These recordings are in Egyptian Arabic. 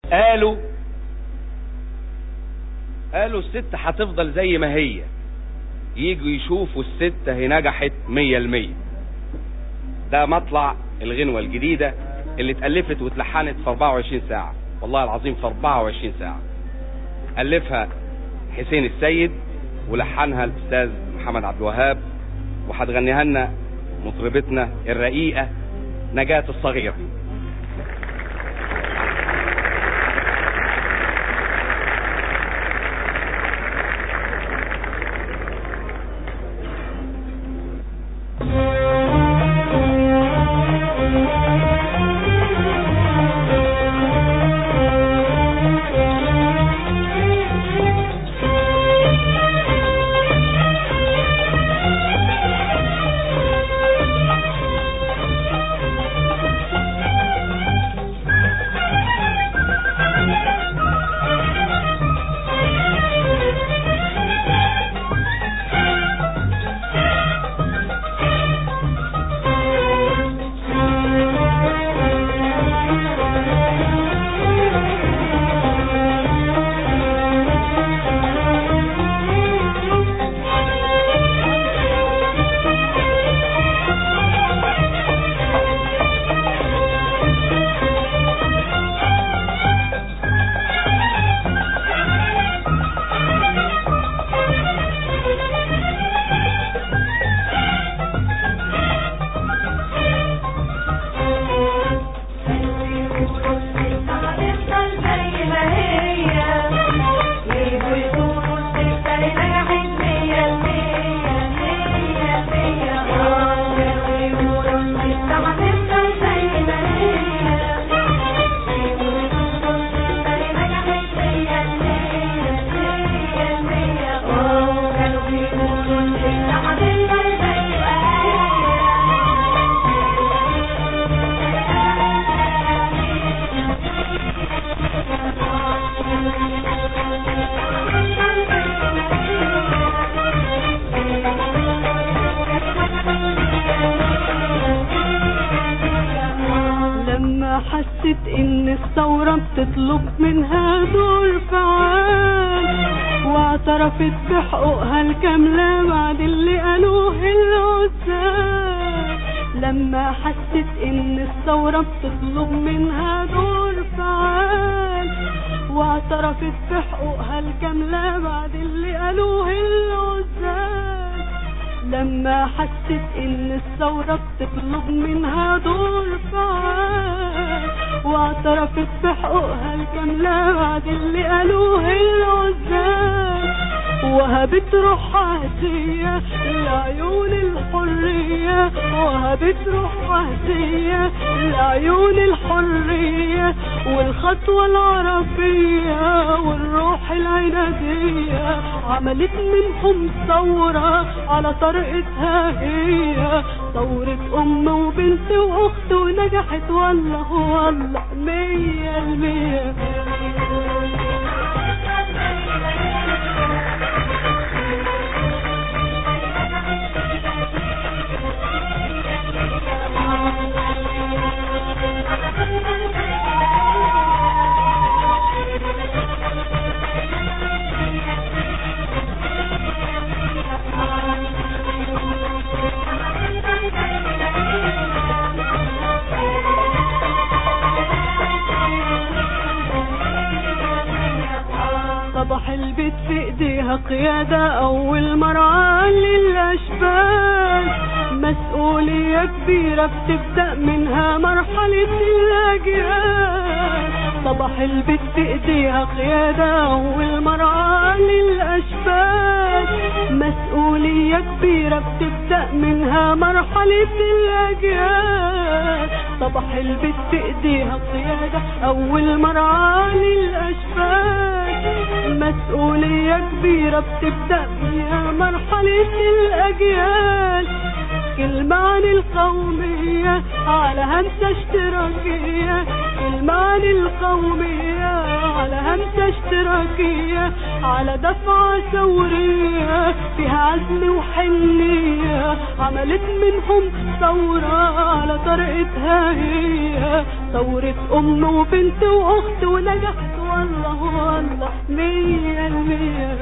قالوا قالوا الست هتفضل زي ما هي يجوا يشوفوا الست هي نجحت مية المية ده مطلع الغنوة الجديدة اللي اتألفت واتلحنت في 24 ساعة والله العظيم في 24 ساعة ألفها حسين السيد ولحنها الأستاذ محمد عبد الوهاب وهتغنيها لنا مطربتنا الرقيقة نجاة الصغيرة لما حست ان الثورة بتطلب منها دور فعال واعترفت بحقوقها الكاملة بعد اللي قالوه العزال لما حست ان الثورة بتطلب منها دور فعال واعترفت بحقوقها الكاملة بعد اللي قالوه العزال لما حست ان الثورة بتطلب منها دور فعال واعترفت بحقوقها الكاملة بعد اللي قالوه العزال وهبت روحها هدية لعيون الحرية وهبت روحها هدية لعيون الحرية والخطوة العربية والروح العنادية عملت منهم ثورة على طريقتها هي ثورة أم وبنت وأخت ونجحت والله والله مية المية صباح البيت في ايديها قيادة اول مرة للاشبال مسؤولية كبيرة بتبدأ منها مرحلة الاجيال صباح البيت في ايديها قيادة اول مرة للاشبال مسؤولية كبيرة بتبدأ منها مرحلة الاجيال صباح البيت في ايديها قيادة اول مرة للاشبال مسؤولية كبيرة بتبدأ فيها مرحلة الأجيال كلمة عن القومية على همسة اشتراكية كلمة عن القومية على همسة اشتراكية على دفعة ثورية فيها عزم وحنية عملت منهم ثورة على طريقتها هي ثورة أم وبنت وأخت ونجحت والله والله مية المية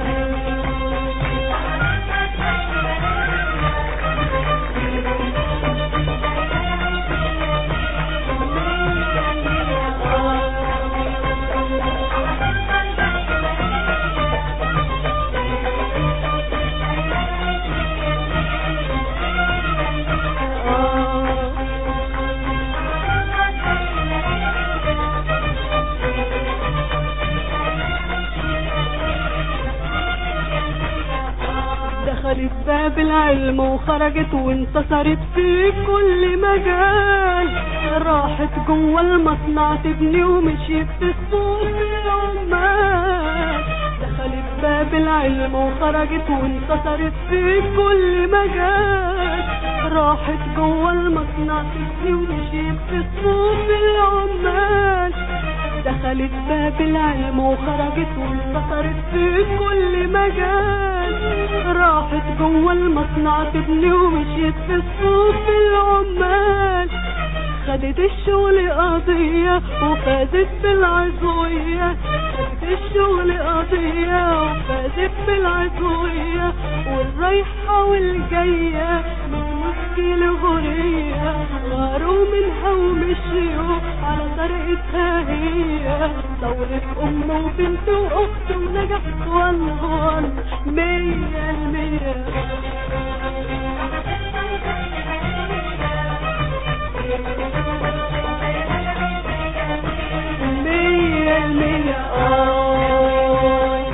دخلت باب العلم وخرجت وانتصرت في كل مجال راحت جوه المصنع تبني ومشيت في السوق العمال دخلت باب العلم وخرجت وانتصرت في كل مجال راحت جوه المصنع تبني ومشيت في السوق العمال دخلت باب العلم وخرجت وانتصرت في كل مجال راحت جوه المصنع تبني ومشيت في السوق العمال خدت الشغل قضية وفازت بالعضوية خدت الشغل قضية وفازت بالعضوية والرايحة والجاية من مشكلة غرية غاروا منها ومشيوا على طريقتها هي ثورة أم وبنت وأخت ونجحت والله والله مية المية مية المية آه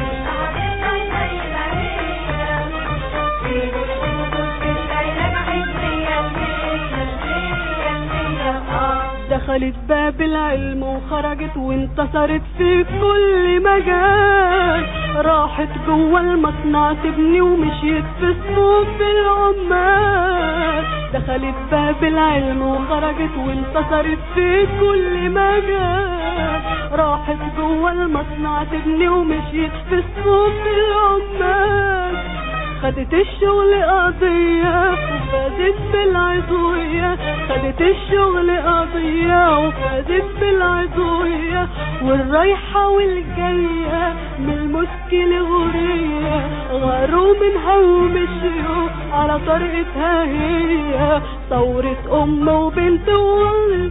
دخلت باب العلم وخرجت وانتصرت في كل مجال راحت جوه المصنع تبني ومشيت في السوق العمال دخلت باب العلم وخرجت وانتصرت في كل مجال راحت جوه المصنع تبني ومشيت في السوق العمال خدت الشغل قضية وفازت بالعضوية خدت الشغل قضية وفازت بالعضوية والرايحة والجاية من المشكلة غورية غاروا منها ومشيوا على طريقتها هي ثورة أم وبنت والله